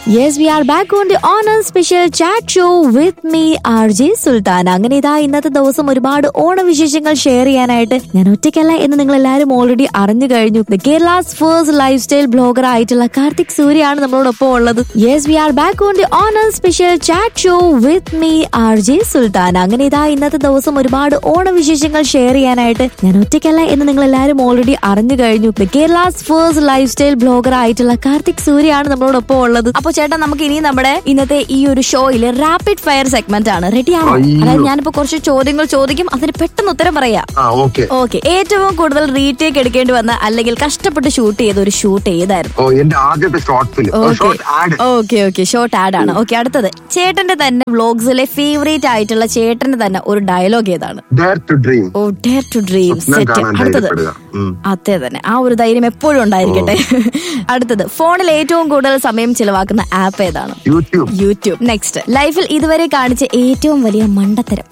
Yes we are back on the Onam special chat show with me R J Sultan അങ്ങനെ ഇതാ ഇന്നത്തെ ദിവസം ഒരുപാട് ഓണവിശേഷങ്ങൾ ഷെയർ ചെയ്യാനായിട്ട് ഞാൻ ഒറ്റയ്ക്കല്ല എന്ന് നിങ്ങൾ എല്ലാവരും ഓൾറെഡി അറിഞ്ഞു കഴിഞ്ഞു the Kerala's first lifestyle blogger ആയിട്ടുള്ള കാർത്തിക് സൂര്യാണ് നമ്മളോടൊപ്പം ഉള്ളത് yes we are back on the Onam special chat show with me R J Sultan അങ്ങനെ ഇതാ ഇന്നത്തെ ദിവസം ഒരുപാട് ഓണവിശേഷങ്ങൾ ഷെയർ ചെയ്യാനായിട്ട് ഞാൻ ഒറ്റയ്ക്കല്ല എന്ന് നിങ്ങൾ എല്ലാവരും ഓൾറെഡി അറിഞ്ഞു കഴിഞ്ഞു the Kerala's first lifestyle blogger ആയിട്ടുള്ള കാർത്തിക് സൂര്യാണ് നമ്മളോടൊപ്പം ഉള്ളത് അപ്പൊ ചേട്ടാ നമുക്ക് ഇനി നമ്മുടെ ഇന്നത്തെ ഈ ഒരു ഷോയില് റാപ്പിഡ് ഫയർ സെഗ്മെന്റ് ആണ് റെഡിയാണോ അയ്യോ. അതായത് ഞാനിപ്പോ കുറച്ച് ചോദ്യങ്ങൾ ചോദിക്കും അതിന് പെട്ടെന്ന് ഉത്തരം പറയാ ആ ഓക്കെ ഓക്കെ ഏറ്റവും കൂടുതൽ റീടേക്ക് എടുക്കേണ്ടി വന്ന അല്ലെങ്കിൽ കഷ്ടപ്പെട്ട് ഷൂട്ട് ചെയ്ത ഒരു ഷൂട്ട് ഏതായിരുന്നു ഓ എന്റെ ആദ്യത്തെ short film short ad okay okay short ad ആണ് ഓക്കെ അടുത്തത് ചേട്ടന്റെ തന്നെ വ്ലോഗ്സിലെ ഫേവറേറ്റ് ആയിട്ടുള്ള ചേട്ടന്റെ തന്നെ ഒരു ഡയലോഗ് ഏതാണ് dare to dream oh dare to dream സ്വപ്നം സെറ്റ് കാണാൻ അടുത്തത് ധൈര്യപ്പെടുക ഉം. അതെ തന്നെ ആ ഒരു ധൈര്യം എപ്പോഴും ഉണ്ടായിരിക്കട്ടെ അടുത്തത് ഫോണിൽ ഏറ്റവും കൂടുതൽ സമയം ചിലവാക്കുന്ന ആപ്പ് ഏതാണ് യൂട്യൂബ് യൂട്യൂബ് നെക്സ്റ്റ് ലൈഫിൽ ഇതുവരെ കാണിച്ച ഏറ്റവും വലിയ മണ്ടത്തരം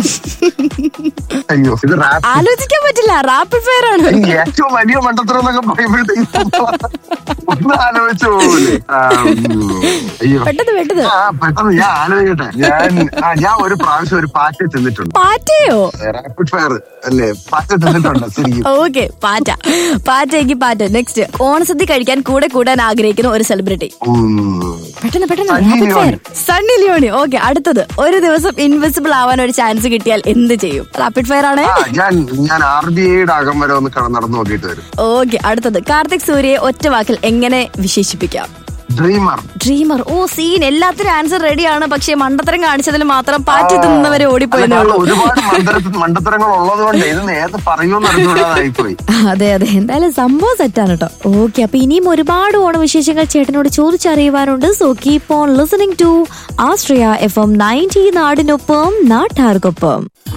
അയ്യോ ഇത് റാപ്പ് ആലോചിക്കാൻ പറ്റില്ല റാപ്പിഡ് ഫയർ ആണ് ഏറ്റവും വലിയ മണ്ടത്തരം എന്നൊക്കെ പറയുമ്പോഴത്തേക്ക് ഒന്ന് ആലോചിച്ചു പോകൂലേ ആ, ഉം. അയ്യോ പെട്ടെന്ന് പെട്ടെന്ന് ആ പെട്ടെന്ന് ഞാൻ ആലോചിക്കട്ടെ ഞാൻ ആ, ഞാൻ ഒരു പ്രാവശ്യം ഒരു പാറ്റ തിന്നിട്ടുണ്ട് പാറ്റയോ റാപ്പിഡ് ഫയർ അല്ലേ പാറ്റ തിന്നിട്ടുണ്ട് ശരിക്കും ഓക്കെ പാറ്റ പാറ്റയ്ക്ക് പാറ്റ നെക്സ്റ്റ് ഓണസദ്യ കഴിക്കാൻ കൂടെ കൂടാൻ ആഗ്രഹിക്കുന്ന ഒരു സെലിബ്രിറ്റി ഉം. പെട്ടെന്ന് പെട്ടെന്ന് Sunny rapid fire. Leone. Sunny Leone okay അടുത്തത് ഒരു ദിവസം ഇൻവിസിബിൾ ആവാൻ ഒരു ചാൻസ് കിട്ടിയാൽ എന്ത് ചെയ്യും റാപ്പിഡ് ഫയർ ആണ് ആ ഞാൻ ഞാൻ ആർ ബി ഐയുടെ അകം വരെ ഒന്ന് കട- നടന്നു നോക്കിയിട്ട് വരും ഓക്കെ അടുത്തത് കാർത്തിക് സൂര്യയെ ഒറ്റ വാക്കിൽ എങ്ങനെ വിശേഷിപ്പിക്കാം ഡ്രീമർ ഡ്രീമർ ഓ സീൻ എല്ലാത്തിനും ആൻസർ റെഡിയാണ് പക്ഷെ മണ്ടത്തരം കാണിച്ചതിൽ മാത്രം പാറ്റി തിന്നവരെ ഓടിപ്പോയെന്നേ ഉള്ളൂ ഒരുപാട് മണ്ടര- മണ്ടത്തരങ്ങൾ ഉള്ളത് കൊണ്ട് ഇത് നേരത്തെ പറയുമെന്ന് അറിഞ്ഞുകൂടാതായിപ്പോയി അതെ അതെ എന്തായാലും സംഭവം സെറ്റാണ് കേട്ടോ ഓക്കെ അപ്പൊ ഇനിയും ഒരുപാട് ഓണവിശേഷങ്ങൾ ചേട്ടനോട് ചോദിച്ചറിയുവാനുണ്ട് so keep on listening to Asraya F M ninety നാടിനൊപ്പം നാട്ടാർക്കൊപ്പം